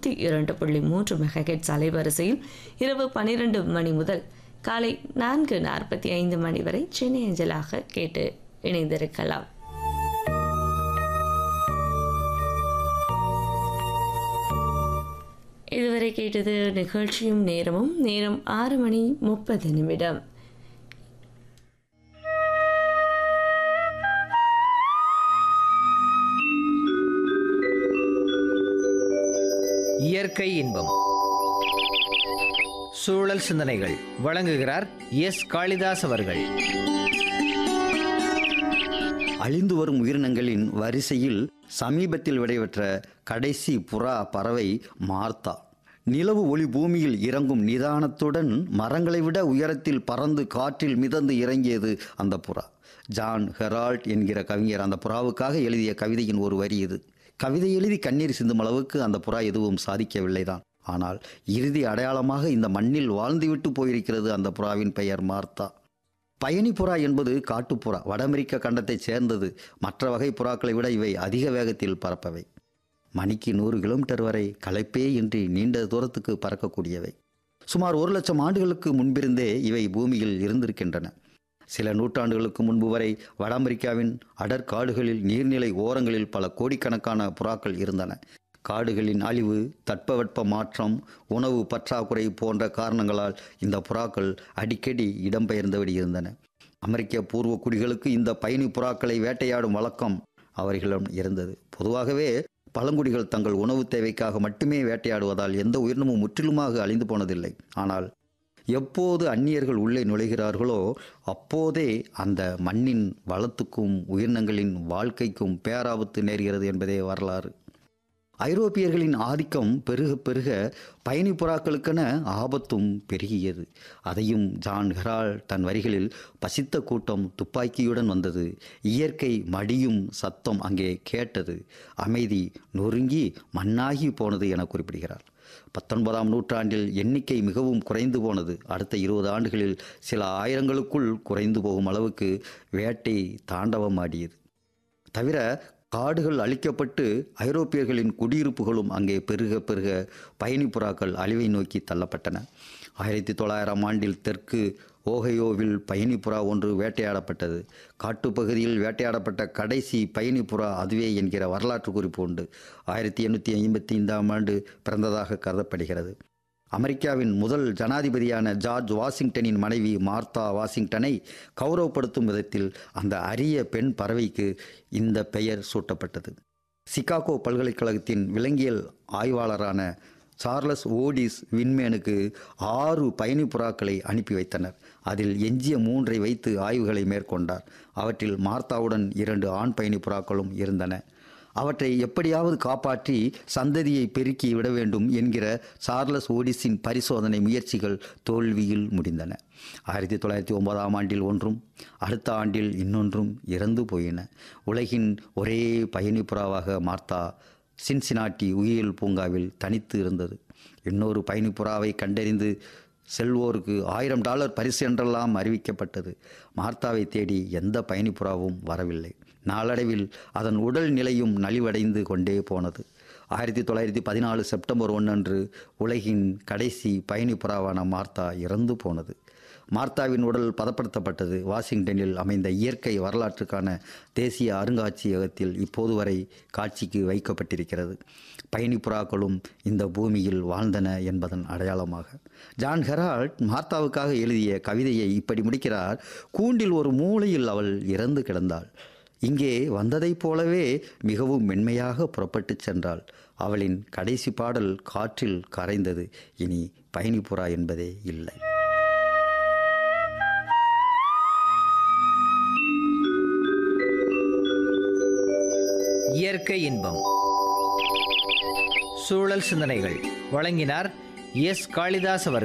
நூற்றி இரண்டு புள்ளி மூன்று மெகஹெட்ஸ் அலைவரிசையில் இரவு பன்னிரண்டு மணி முதல் காலை நான்கு நாற்பத்தி ஐந்து மணி வரை சென்னை அஞ்சலாக கேட்டு இணைந்திருக்கலாம் இதுவரை கேட்டது நிகழ்ச்சியும் நேரமும் நேரம் ஆறு மணி முப்பது நிமிடம் இயற்கை இன்பம் சூழல் சிந்தனைகள் வழங்குகிறார் எஸ் காளிதாஸ் அவர்கள் அழிந்து வரும் உயிரினங்களின் வரிசையில் சமீபத்தில் விடைபெற்ற கடைசி புறா பறவை மார்த்தா நிலவு ஒளி பூமியில் இறங்கும் நிதானத்துடன் மரங்களை விட உயரத்தில் பறந்து காற்றில் மிதந்து இறங்கியது அந்த புறா ஜான் ஹெரால்ட் என்கிற கவிஞர் அந்த புறாவுக்காக எழுதிய கவிதையின் ஒரு வரி இது கவிதை எழுதி கண்ணீர் சிந்தும் அளவுக்கு அந்த புறா எதுவும் சாதிக்கவில்லைதான் ஆனால் இறுதி அடையாளமாக இந்த மண்ணில் வாழ்ந்துவிட்டு போயிருக்கிறது அந்த புறாவின் பெயர் மார்த்தா பயணி புறா என்பது காட்டுப்புறா வட அமெரிக்க கண்டத்தைச் சேர்ந்தது மற்ற வகை புறாக்களை விட இவை அதிக வேகத்தில் பறப்பவை மணிக்கு நூறு கிலோமீட்டர் வரை களைப்பே இன்றி நீண்ட தூரத்துக்கு பறக்கக்கூடியவை சுமார் ஒரு லட்சம் ஆண்டுகளுக்கு முன்பிருந்தே இவை பூமியில் இருந்திருக்கின்றன சில நூற்றாண்டுகளுக்கு முன்பு வரை வட அமெரிக்காவின் அடற்காடுகளில் நீர்நிலை ஓரங்களில் பல கோடிக்கணக்கான புறாக்கள் இருந்தன காடுகளின் அழிவு தட்பவெட்ப மாற்றம் உணவு பற்றாக்குறை போன்ற காரணங்களால் இந்த புறாக்கள் அடிக்கடி இடம்பெயர்ந்தபடி இருந்தன அமெரிக்க பூர்வ குடிகளுக்கு இந்த பயணி புறாக்களை வேட்டையாடும் வழக்கம் அவர்களிடம் இருந்தது பொதுவாகவே பழங்குடிகள் தங்கள் உணவு தேவைக்காக மட்டுமே வேட்டையாடுவதால் எந்த உயிரினமும் முற்றிலுமாக அழிந்து போனதில்லை ஆனால் எப்போது அந்நியர்கள் உள்ளே நுழைகிறார்களோ அப்போதே அந்த மண்ணின் வளத்துக்கும் உயிரினங்களின் வாழ்க்கைக்கும் பேராபத்து நேர்கிறது என்பதே வரலாறு ஐரோப்பியர்களின் ஆதிக்கம் பெருக பெருக பயணி புறாக்களுக்கென ஆபத்தும் பெருகியது அதையும் ஜான் ஹெரால் தன் வரிகளில் பசித்த கூட்டம் துப்பாக்கியுடன் வந்தது இயற்கை மடியும் சத்தம் அங்கே கேட்டது அமைதி நொறுங்கி மண்ணாகி போனது என குறிப்பிடுகிறார் பத்தொன்பதாம் நூற்றாண்டில் எண்ணிக்கை மிகவும் குறைந்து போனது அடுத்த இருபது ஆண்டுகளில் சில ஆயிரங்களுக்குள் குறைந்து போகும் அளவுக்கு வேட்டை தாண்டவமாடியது தவிர காடுகள் அழிக்கப்பட்டு ஐரோப்பியர்களின் குடியிருப்புகளும் அங்கே பெருக பெருக பயணி புறாக்கள் அழிவை நோக்கி தள்ளப்பட்டன ஆயிரத்தி தொள்ளாயிரம் ஆண்டில் தெற்கு ஓகையோவில் பயணி புறா ஒன்று வேட்டையாடப்பட்டது காட்டுப்பகுதியில் வேட்டையாடப்பட்ட கடைசி பயணி புறா அதுவே என்கிற வரலாற்று குறிப்பு உண்டு ஆயிரத்தி எண்ணூற்றி ஐம்பத்தி ஐந்தாம் ஆண்டு பிறந்ததாக கருதப்படுகிறது அமெரிக்காவின் முதல் ஜனாதிபதியான ஜார்ஜ் வாஷிங்டனின் மனைவி மார்த்தா வாஷிங்டனை கௌரவப்படுத்தும் விதத்தில் அந்த அரிய பெண் பறவைக்கு இந்த பெயர் சூட்டப்பட்டது சிகாகோ பல்கலைக்கழகத்தின் விலங்கியல் ஆய்வாளரான சார்லஸ் ஓடிஸ் விண்மேனுக்கு ஆறு பயணி புறாக்களை அனுப்பி வைத்தனர் அதில் எஞ்சிய மூன்றை வைத்து ஆய்வுகளை மேற்கொண்டார் அவற்றில் மார்த்தாவுடன் இரண்டு ஆண் பயணி புறாக்களும் இருந்தன அவற்றை எப்படியாவது காப்பாற்றி சந்ததியை பெருக்கி விட வேண்டும் என்கிற சார்லஸ் ஓடிஸின் பரிசோதனை முயற்சிகள் தோல்வியில் முடிந்தன ஆயிரத்தி தொள்ளாயிரத்தி ஒன்பதாம் ஆண்டில் ஒன்றும் அடுத்த ஆண்டில் இன்னொன்றும் இறந்து போயின உலகின் ஒரே பயணி புறாவாக மார்த்தா சின்சினாட்டி உயிரியல் பூங்காவில் தனித்து இருந்தது இன்னொரு பயணி புறாவை கண்டறிந்து செல்வோருக்கு ஆயிரம் டாலர் பரிசு என்றெல்லாம் அறிவிக்கப்பட்டது மார்த்தாவை தேடி எந்த பயணிப்புறாவும் வரவில்லை நாளடைவில் அதன் உடல் நிலையும் நலிவடைந்து கொண்டே போனது ஆயிரத்தி தொள்ளாயிரத்தி பதினாலு செப்டம்பர் ஒன்றன்று உலகின் கடைசி பயணிப்புறாவான மார்த்தா இறந்து போனது மார்த்தாவின் உடல் பதப்படுத்தப்பட்டது வாஷிங்டனில் அமைந்த இயற்கை வரலாற்றுக்கான தேசிய அருங்காட்சியகத்தில் இப்போது வரை காட்சிக்கு வைக்கப்பட்டிருக்கிறது பயணிப்புறாக்களும் இந்த பூமியில் வாழ்ந்தன என்பதன் அடையாளமாக ஜான் ஹெரால்ட் மார்த்தாவுக்காக எழுதிய கவிதையை இப்படி முடிக்கிறார் கூண்டில் ஒரு மூலையில் அவள் இறந்து கிடந்தாள் இங்கே வந்ததைப் போலவே மிகவும் மென்மையாக புறப்பட்டுச் சென்றாள் அவளின் கடைசி பாடல் காற்றில் கரைந்தது இனி பயணிப்புறா என்பதே இல்லை இயற்கை இன்பம் சூழல் சிந்தனைகள் வழங்கினார் எஸ் காளிதாஸ் அவர்கள்